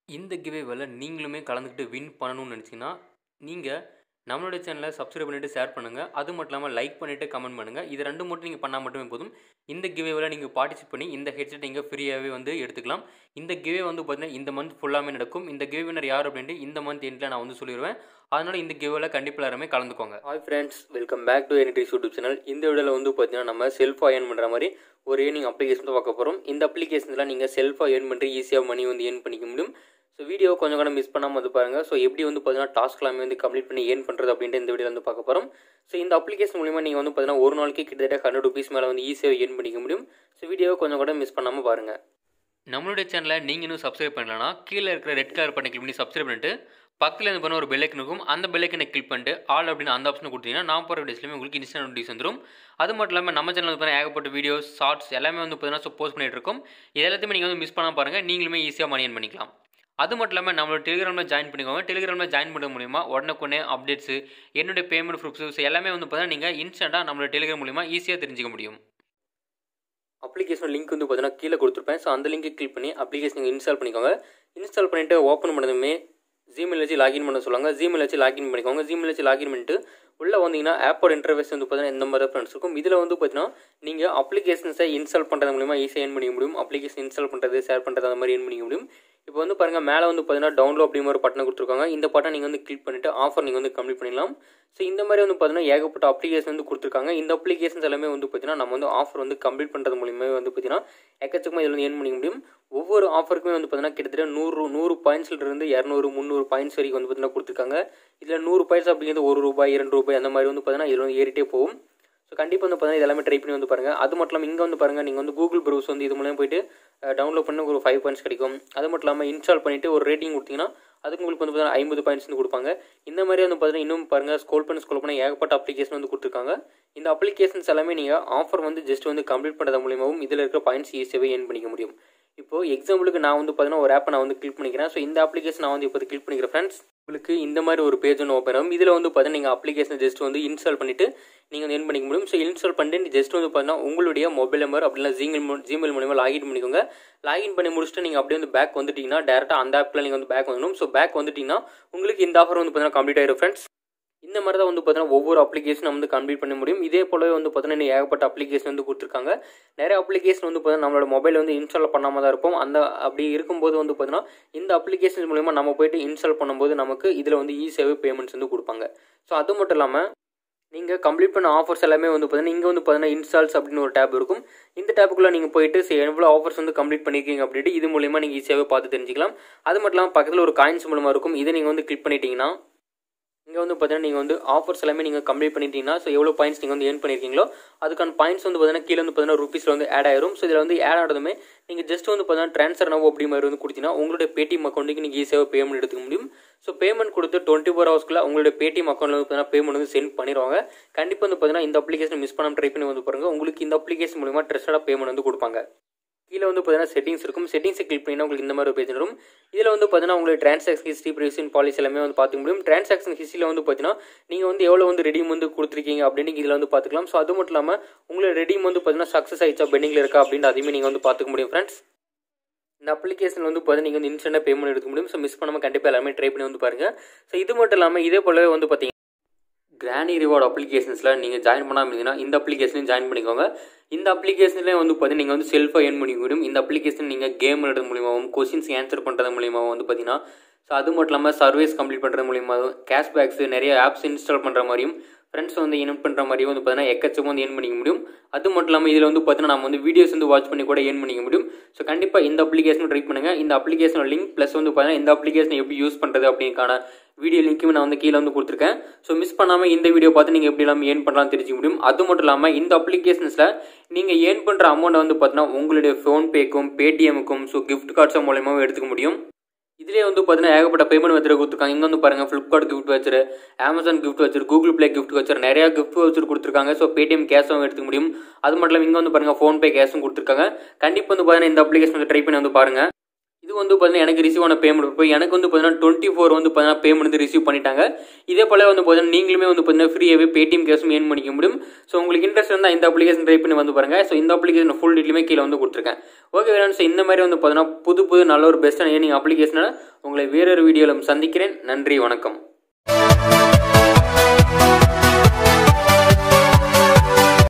இந்த கிவேவில் நீங்களுமே கலந்துக்கிட்டு வின் பண்ணணும்னு நினச்சிங்கன்னா நீங்கள் நம்மளுடைய சேனலை சப்ஸ்கிரைப் பண்ணிவிட்டு ஷேர் பண்ணுங்கள் அது மட்டும் இல்லாமல் லைக் பண்ணிவிட்டு கமெண்ட் பண்ணுங்கள் இது ரெண்டு மட்டும் நீங்கள் பண்ணால் மட்டுமே போதும் இந்த கிவேவில் நீங்கள் பார்ட்டிசிபேட் பண்ணி இந்த ஹெட்செட் நீங்கள் ஃப்ரீயாகவே வந்து எடுத்துக்கலாம் இந்த கிவே வந்து பார்த்தீங்கன்னா இந்த மந்த் ஃபுல்லாமே நடக்கும் இந்த கிவே வினர் யார் அப்படின்ட்டு இந்த மந்த் எண்டில் நான் வந்து சொல்லிடுவேன் அதனால் இந்த கிவேவில் கண்டிப்பாக எல்லாருமே கலந்துக்கோங்க hi friends welcome back to எனிட்ரிஸ் யூடியூப் சேனல் இந்த வீடியோவில் வந்து பார்த்தீங்கன்னா நம்ம செல்ஃபாக ஏர்ன் பண்ணுற மாதிரி ஒரு ஏர்னிங் அப்ளிகேஷன் தான் பார்க்க போகிறோம் இந்த அப்ளிகேஷனில் நீங்கள் செல்ஃபாக ஏர்ன் பண்ணி ஈஸியாக மணி வந்து ஏர்ன் பண்ணிக்க முடியும் ஸோ வீடியோ கொஞ்சம் கூட மிஸ் பண்ணாமல் வந்து பாருங்கள் ஸோ எப்படி வந்து பார்த்தீங்கன்னா டாஸ்க் எல்லாமே வந்து கம்ப்ளீட் பண்ணி ஏர்ன் பண்ணுறது அப்படின்ட்டு இந்த வீடியோ வந்து பார்க்க போகிறோம் ஸோ இந்த அப்ளிகேஷன் மூலிமா நீங்கள் வந்து பார்த்தீங்கன்னா ஒரு நாளைக்கு கிட்டத்தட்ட ஹண்ட்ரட் ருபீஸ் மேலே வந்து ஈஸியாக ஏர்ன் பண்ணிக்க முடியும் ஸோ வீடியோ கொஞ்சம் கூட மிஸ் பண்ணாமல் பாருங்கள் நம்மளுடைய சேனலை நீங்கள் இன்னும் சப்ஸ்கிரைப் பண்ணலன்னா கீழே இருக்கிற ரெட் கலர் பண்ணி கிளிக் பண்ணி சப்ஸ்கிரைப் பண்ணிட்டு பக்கத்தில் இருந்து பண்ண ஒரு பெல்லைக்கன் இருக்கும் அந்த பெல்லைக்கனை கிளிக் பண்ணிட்டு ஆல் அப்படின்னு அந்த ஆப்ஷனை கொடுத்தீங்கன்னா நான் போகிற வீடியோஸ்லையுமே உங்களுக்கு இன்ஸ்டன்ட் நோட்டிஸ் வந்துடும் அது மட்டும் இல்லாமல் நம்ம சேனல் வந்து பார்த்தீங்கன்னா ஏகப்பட்ட வீடியோஸ் ஷார்ட்ஸ் எல்லாமே வந்து பார்த்தீங்கன்னா போஸ்ட் பண்ணிட்டு இருக்கோம் இது எல்லாத்தையுமே நீங்கள் வந்து மிஸ் பண்ணாமல் பாருங்கள் நீங்களுமே ஈஸியாக மணி earn பண்ணிக்கலாம் அது மட்டும் இல்லாமல் நம்மளோட டெலிகிராமில் ஜாயின் பண்ணிக்கோங்க டெலிகிராமில் ஜாயின் பண்ணுறது மூலிமா உடனுக்குடனே அப்டேட்ஸு என்னுடைய பேமெண்ட் ப்ரூஃப்ஸ் எல்லாமே வந்து பார்த்தீங்கன்னா நீங்கள் இன்ஸ்டண்ட்டாக நம்மளோட டெலிகிராம் மூலிமா ஈஸியாக தெரிஞ்சுக்க முடியும் அப்ளிகேஷன் லிங்க் வந்து பார்த்தீங்கன்னா கீழே கொடுத்துருப்பேன் ஸோ அந்த லிங்கை கிளிக் பண்ணி அப்ளிகேஷன் நீங்கள் இன்ஸ்டால் பண்ணிக்கோங்க இன்ஸ்டால் பண்ணிவிட்டு ஓப்பன் பண்ணதுமே ஜிமெயில் வச்சு லாகின் பண்ண சொல்லுவாங்க ஜிமெயில் வச்சு லாகின் பண்ணிக்கோங்க ஜிமெயில் வச்சு லாகின் பண்ணிட்டு உள்ளே வந்தீங்கன்னா ஆப்போட இன்டர்வேஸ் வந்து பார்த்தீங்கன்னா இந்த மாதிரி ஃப்ரெண்ட்ஸ் இருக்கும் இதில் வந்து பார்த்தீங்கன்னா நீங்கள் அப்ளிகேஷன்ஸை இன்ஸ்டால் பண்ணுறது மூலிமா ஈஸியாக ஏன் பண்ணிக்க முடியும் அப்ளிகேஷன் இன்ஸ்டால் பண்ணுறது ஷேர் பண்ணுறது அந்த மாதிரி ஏன் பண்ணிக்க முடியும் இப்போ வந்து பாருங்கள் மேலே வந்து பார்த்தீங்கன்னா டவுன்லோட் அப்படிங்கிற ஒரு பட்டன் கொடுத்துருக்காங்க இந்த பட்டன் நீங்கள் வந்து கிளிக் பண்ணிவிட்டு ஆஃபர் நீங்கள் வந்து கம்ப்ளீட் பண்ணிடலாம் ஸோ இந்த மாதிரி வந்து பார்த்தீங்கன்னா ஏகப்பட்ட அப்ளிகேஷன் வந்து கொடுத்துருக்காங்க இந்த அப்ளிகேஷன்ஸ் எல்லாமே வந்து பார்த்தீங்கன்னா நம்ம வந்து ஆஃபர் வந்து கம்ப்ளீட் பண்ணுறது மூலியமாக வந்து பார்த்தீங்கன்னா எக்கச்சக்கமாக இதில் வந்து ஏன் பண்ணிக்க முடியும் ஒவ்வொரு ஆஃபருக்குமே வந்து பார்த்தீங்கன்னா கிட்டத்தட்ட நூறு நூறு பாயிண்ட்ஸ்லேருந்து இரநூறு முந்நூறு பாயிண்ட்ஸ் வரைக்கும் வந்து பார்த்தீங்கன்னா கொடுத்துருக்காங்க இதில் நூறு பாயிண்ட்ஸ் அப்படிங்கிறது ஒரு ரூபாய் இரண்டு ரூபாய் அந்த மாதிரி வந்து பார்த்தீங்கன்னா இதில் வந்து ஏறிட்டே போகும் ஸோ கண்டிப்பாக வந்து பார்த்தீங்கன்னா இதெல்லாமே ட்ரை பண்ணி வந்து பாருங்கள் அது மட்டும் இல்லாமல் இங்கே வந்து பாருங்கள் நீங்கள் வந்து கூகுள் ப்ரௌஸ் வந்து இது மூலம் போயிட்டு டவுன்லோட் பண்ணி ஒரு ஃபைவ் பாயிண்ட்ஸ் கிடைக்கும் அது மட்டும் இல்லாமல் இன்ஸ்டால் பண்ணிவிட்டு ஒரு ரேட்டிங் கொடுத்தீங்கன்னா அதுக்கு உங்களுக்கு வந்து பார்த்தீங்கன்னா ஐம்பது பாயிண்ட்ஸ் வந்து கொடுப்பாங்க இந்த மாதிரி வந்து பார்த்தீங்கன்னா இன்னும் பாருங்கள் ஸ்கோல் பண்ணி ஸ்கோல் பண்ணி ஏகப்பட்ட அப்ளிகேஷன் வந்து கொடுத்துருக்காங்க இந்த அப்ளிகேஷன்ஸ் எல்லாமே நீங்கள் ஆஃபர் வந்து ஜஸ்ட் வந்து கம்ப்ளீட் பண்ணுறது மூலியமாகவும் இதில் இருக்கிற பாயிண்ட்ஸ் ஈஸியாகவே ஏர்ன் பண்ணிக்க முடியும் இப்போது எக்ஸாம்பிளுக்கு நான் வந்து பார்த்தீங்கன்னா ஒரு ஆப்பை நான் வந்து கிளிக் பண்ணிக்கிறேன் ஸோ இந்த அப்ளிகேஷன் நான் வந்து இப்போ கிளிக் பண்ணிக்கிறேன் ஃப்ரெண்ட்ஸ் உங்களுக்கு இந்த மாதிரி ஒரு பேஜ் ஒன்று ஓப்பன் ஆகும் இதில் வந்து பார்த்தீங்கன்னா நீங்கள் அப்ளிகேஷன் ஜஸ்ட் வந்து இன்ஸ்டால் பண்ணிவிட்டு நீங்கள் வந்து ஏர்ன் பண்ணிக்க முடியும் ஸோ இன்ஸ்டால் பண்ணிட்டு ஜஸ்ட் வந்து பார்த்தீங்கன்னா உங்களுடைய மொபைல் நம்பர் அப்படின்னா ஜிமெயில் ஜிமெயில் மூலியமாக லாகின் பண்ணிக்கோங்க லாகின் பண்ணி முடிச்சுட்டு நீங்கள் அப்படியே வந்து பேக் வந்துட்டீங்கன்னா டேரெக்டாக அந்த ஆப்பில் நீங்கள் வந்து பேக் வந்துடும் ஸோ பேக் வந்துட்டீங்கன்னா உங்களுக்கு இந்த ஆஃபர் வந்து பார்த்தீங்கன்னா கம்ப்ளீட் ஆயிடும் ஃப்ரெண்ட்ஸ் இந்த மாதிரி தான் வந்து பார்த்தீங்கன்னா ஒவ்வொரு அப்ளிகேஷன் வந்து கம்ப்ளீட் பண்ண முடியும் இதே போலவே வந்து பார்த்தீங்கன்னா ஏகப்பட்ட அப்ளிகேஷன் வந்து கொடுத்துருக்காங்க நிறைய அப்ளிகேஷன் வந்து பார்த்தீங்கன்னா நம்மளோட மொபைல் வந்து இன்ஸ்டால் பண்ணாமல் தான் இருப்போம் அந்த அப்படி இருக்கும்போது வந்து பார்த்தீங்கன்னா இந்த அப்ளிகேஷன் மூலிமா நம்ம போயிட்டு இன்ஸ்டால் பண்ணும்போது நமக்கு இதில் வந்து ஈஸியாகவே பேமெண்ட்ஸ் வந்து கொடுப்பாங்க ஸோ அது மட்டும் இல்லாமல் நீங்கள் கம்ப்ளீட் பண்ண ஆஃபர்ஸ் எல்லாமே வந்து பார்த்தீங்கன்னா இங்கே வந்து பார்த்தீங்கன்னா இன்ஸ்டால்ஸ் அப்படின்னு ஒரு டேப் இருக்கும் இந்த டேப்புக்குள்ளே நீங்கள் போயிட்டு சரி எவ்வளோ ஆஃபர்ஸ் வந்து கம்ப்ளீட் பண்ணியிருக்கீங்க அப்படின்ட்டு இது மூலிமா நீங்கள் ஈஸியாகவே பார்த்து தெரிஞ்சிக்கலாம் அது மட்டும் இல்லாமல் பக்கத்தில் ஒரு காயின்ஸ் மூலமாக இருக்கும் இதை நீங்கள் வந்து கிளிக் பண்ணிட்டீங்கன்னா இங்கே வந்து பார்த்தீங்கன்னா நீங்கள் வந்து ஆஃபர்ஸ் எல்லாமே நீங்கள் கம்ப்ளீட் பண்ணிட்டீங்கன்னா ஸோ எவ்வளோ பாயிண்ட்ஸ் நீங்கள் வந்து ஏர்ன் பண்ணியிருக்கீங்களோ அதுக்கான பாயிண்ட்ஸ் வந்து பார்த்தீங்கன்னா கீழே வந்து பார்த்தீங்கன்னா ருபீஸில் வந்து ஆட் ஆயிரும் ஸோ இதில் வந்து ஆட் ஆனதுமே நீங்கள் ஜஸ்ட் வந்து பார்த்தீங்கன்னா ட்ரான்ஸ்ஃபர் நவோ அப்படி மாதிரி வந்து கொடுத்தீங்கன்னா உங்களுடைய பேடிஎம் அக்கௌண்ட்டுக்கு நீங்கள் ஈஸியாக பேமெண்ட் எடுத்துக்க முடியும் ஸோ பேமெண்ட் கொடுத்து டுவெண்ட்டி ஃபோர் ஹவர்ஸ்க்குள்ள உங்களுடைய பேடிஎம் அக்கௌண்ட்டில் வந்து பார்த்தீங்கன்னா பேமெண்ட் வந்து சென்ட் பண்ணிடுவாங்க கண்டிப்பாக வந்து பார்த்தீங்கன்னா இந்த அப்ளிகேஷன் மிஸ் பண்ணாமல் ட்ரை பண்ணி வந்து பாருங்கள் உங்களுக்கு இந்த அப்ளிகேஷன் மூலிமா ட்ரெஸ்டாக பேமெண்ட் வந்து கொடுப்பாங்க கீழே வந்து பார்த்தீங்கன்னா செட்டிங்ஸ் இருக்கும் செட்டிங்ஸை கிளிக் பண்ணினா உங்களுக்கு இந்த மாதிரி ஒரு பேஜ் வரும் இதில் வந்து பார்த்தீங்கன்னா உங்களுக்கு ட்ரான்சாக்ஷன் ஹிஸ்ட்ரி ப்ரைவசின் பாலிசி எல்லாமே வந்து பார்த்துக்க முடியும் ட்ரான்சாக்ஷன் ஹிஸ்ட்ரியில் வந்து பார்த்தீங்கன்னா நீங்கள் வந்து எவ்வளோ வந்து ரெடியும் வந்து கொடுத்துருக்கீங்க அப்படின்னு இதில் வந்து பார்த்துக்கலாம் ஸோ அது மட்டும் இல்லாமல் உங்களோட ரெடியும் வந்து பார்த்தீங்கன்னா சக்ஸஸ் ஆயிடுச்சா பெண்டிங்கில் இருக்கா அப்படின்னு அதையுமே நீங்கள் வந்து பார்த்துக்க முடியும் ஃப்ரெண்ட்ஸ் இந்த அப்ளிகேஷன் வந்து பார்த்தீங்கன்னா நீங்கள் வந்து இன்ஸ்டன்ட்டாக பேமெண்ட் எடுக்க முடியும் ஸோ மிஸ் பண்ணாமல் கண்டிப்பாக எல்லாமே ட்ரை பண்ணி வந்து பாருங்கள் ஸோ இது மட்டும் இல்லாமல் இதே போலவே வந்து பார்த்தீங்கன்னா கிரானி ரிவார்டு அப்ளிகேஷன்ஸில் நீங்கள் ஜாயின் பண்ணாமல் இருந்தீங்கன்னா இந்த அப்ளிகேஷனையும் ஜாயின் பண்ணிக்கோங்க இந்த அப்ளிகேஷன்லேயே வந்து பார்த்தீங்கன்னா நீங்கள் வந்து செல்ஃபாக ஏர்ன் பண்ணிக்க முடியும் இந்த அப்ளிகேஷன் நீங்கள் கேம் விளையாடுறது மூலியமாகவும் கொஸ்டின்ஸ் ஆன்சர் பண்ணுறது மூலியமாகவும் வந்து பார்த்தீங்கன்னா ஸோ அது மட்டும் இல்லாமல் சர்வீஸ் கம்ப்ளீட் பண்ணுறது மூலியமாகவும் கேஷ்பேக்ஸ் நிறைய ஆப்ஸ் இன்ஸ்டால் பண்ணுற மாதிரியும் ஃப்ரெண்ட்ஸ் வந்து இன் பண்ணுற மாதிரியும் வந்து பார்த்தீங்கன்னா எக்கச்சக்கம் வந்து ஏர்ன் பண்ணிக்க முடியும் அது மட்டும் இல்லாமல் இதில் வந்து பார்த்தீங்கன்னா நம்ம வந்து வீடியோஸ் வந்து வாட்ச் பண்ணி கூட ஏர்ன் பண்ணிக்க முடியும் ஸோ கண்டிப்பாக இந்த அப்ளிகேஷன் ட்ரை பண்ணுங்கள் இந்த அப்ளிகேஷனோட லிங்க் ப்ளஸ் வந்து பார்த்தீங்கன்னா இந்த அப்ளிகேஷன் எப்படி யூஸ் பண்ணுறது அப்படிங்கான வீடியோ லிங்க்கும் நான் வந்து கீழே வந்து கொடுத்துருக்கேன் ஸோ மிஸ் பண்ணாமல் இந்த வீடியோ பார்த்து நீங்கள் எப்படி எல்லாம் ஏர்ன் பண்ணலாம் தெரிஞ்சுக்க முடியும் அது மட்டும் இல்லாமல் இந்த அப்ளிகேஷன்ஸில் நீங்கள் ஏர்ன் பண்ணுற அமௌண்ட்டை வந்து பார்த்தீங்கன்னா உங்களுடைய ஃபோன்பேக்கும் பேடிஎம்முக்கும் ஸோ கிஃப்ட் கார்ட்ஸ் மூலயமாவும் எடுத்துக்க முடியும் இதிலே வந்து பார்த்தீங்கன்னா ஏகப்பட்ட பேமெண்ட் மெத்தட் கொடுத்துருக்காங்க இங்கே வந்து பாருங்கள் Flipkart gift voucher Amazon gift voucher Google Play gift voucher நிறையா கிஃப்ட் வச்சர் கொடுத்துருக்காங்க ஸோ பேடிஎம் கேஷும் எடுத்துக்க முடியும் அது மட்டும் இல்லாமல் இங்கே வந்து பாருங்கள் ஃபோன்பே கேஷும் கொடுத்துருக்காங்க கண்டிப்பாக வந்து பார்த்தீங்கன்னா இந்த அப்ளிகேஷன் வந்து ட்ரை பண்ணி வந்து பாருங்கள் இது வந்து பார்த்தீங்கன்னா எனக்கு ரிசீவ் ஆன பேமெண்ட் இப்போ எனக்கு வந்து பார்த்தீங்கன்னா டுவெண்ட்டி ஃபோர் வந்து பார்த்தீங்கன்னா பேமெண்ட் வந்து ரிசீவ் பண்ணிட்டாங்க இதே போல வந்து பார்த்தீங்கன்னா நீங்களுமே வந்து பார்த்தீங்கன்னா ஃப்ரீயாகவே பேடிஎம் கேஷும் ஏர்ன் பண்ணிக்க முடியும் ஸோ உங்களுக்கு இன்ட்ரெஸ்ட் இருந்தால் இந்த அப்ளிகேஷன் ட்ரை பண்ணி வந்து பாருங்க ஸோ இந்த அப்ளிகேஷன் ஃபுல் டீட்டெயிலுமே கீழே வந்து கொடுத்துருக்கேன் ஓகே ஃப்ரெண்ட்ஸ் இந்த மாதிரி வந்து பார்த்தீங்கன்னா புது புது நல்ல ஒரு பெஸ்ட்டான ஏர்னிங் அப்ளிகேஷனால் உங்களை வேறொரு வீடியோவில் சந்திக்கிறேன் நன்றி வணக்கம்